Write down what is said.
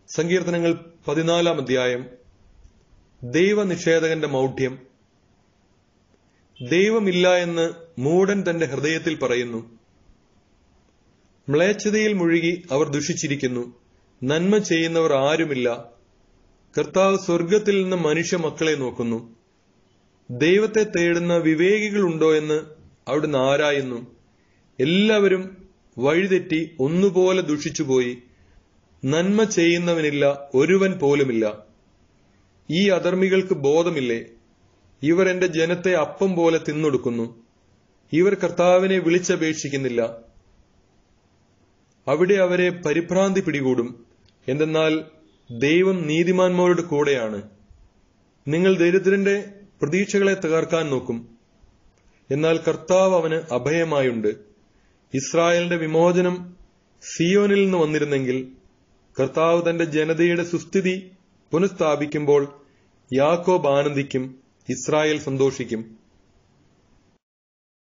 സങ്കീർത്തനങ്ങൾ പതിനാലാം അധ്യായം ദൈവനിഷേധകന്റെ മൗഢ്യം ദൈവമില്ല എന്ന് മൂഢൻ തന്റെ ഹൃദയത്തിൽ പറയുന്നു മ്ലേച്ഛതയിൽ മുഴുകി അവർ ദുഷിച്ചിരിക്കുന്നു നന്മ ചെയ്യുന്നവർ ആരുമില്ല കർത്താവ് സ്വർഗത്തിൽ നിന്ന് മനുഷ്യ മക്കളെ നോക്കുന്നു ദൈവത്തെ തേടുന്ന വിവേകികളുണ്ടോ എന്ന് അവിടുന്ന് ആരായുന്നു എല്ലാവരും വഴിതെറ്റി ഒന്നുപോലെ ദുഷിച്ചുപോയി നന്മ ചെയ്യുന്നവനില്ല ഒരുവൻ പോലുമില്ല ഈ അധർമ്മികൾക്ക് ബോധമില്ലേ ഇവർ എന്റെ ജനത്തെ അപ്പം പോലെ തിന്നൊടുക്കുന്നു ഇവർ കർത്താവിനെ വിളിച്ചപേക്ഷിക്കുന്നില്ല അവിടെ അവരെ പരിഭ്രാന്തി പിടികൂടും എന്തെന്നാൽ ദൈവം നീതിമാന്മാരുടെ കൂടെയാണ് നിങ്ങൾ ദരിദ്രന്റെ പ്രതീക്ഷകളെ തകർക്കാൻ നോക്കും എന്നാൽ കർത്താവ് അവന് അഭയമായുണ്ട് ഇസ്രായേലിന്റെ വിമോചനം സിയോനിൽ നിന്ന് വന്നിരുന്നെങ്കിൽ കർത്താവ് തന്റെ ജനതയുടെ സുസ്ഥിതി പുനഃസ്ഥാപിക്കുമ്പോൾ യാക്കോബ് ആനന്ദിക്കും ഇസ്രായേൽ സന്തോഷിക്കും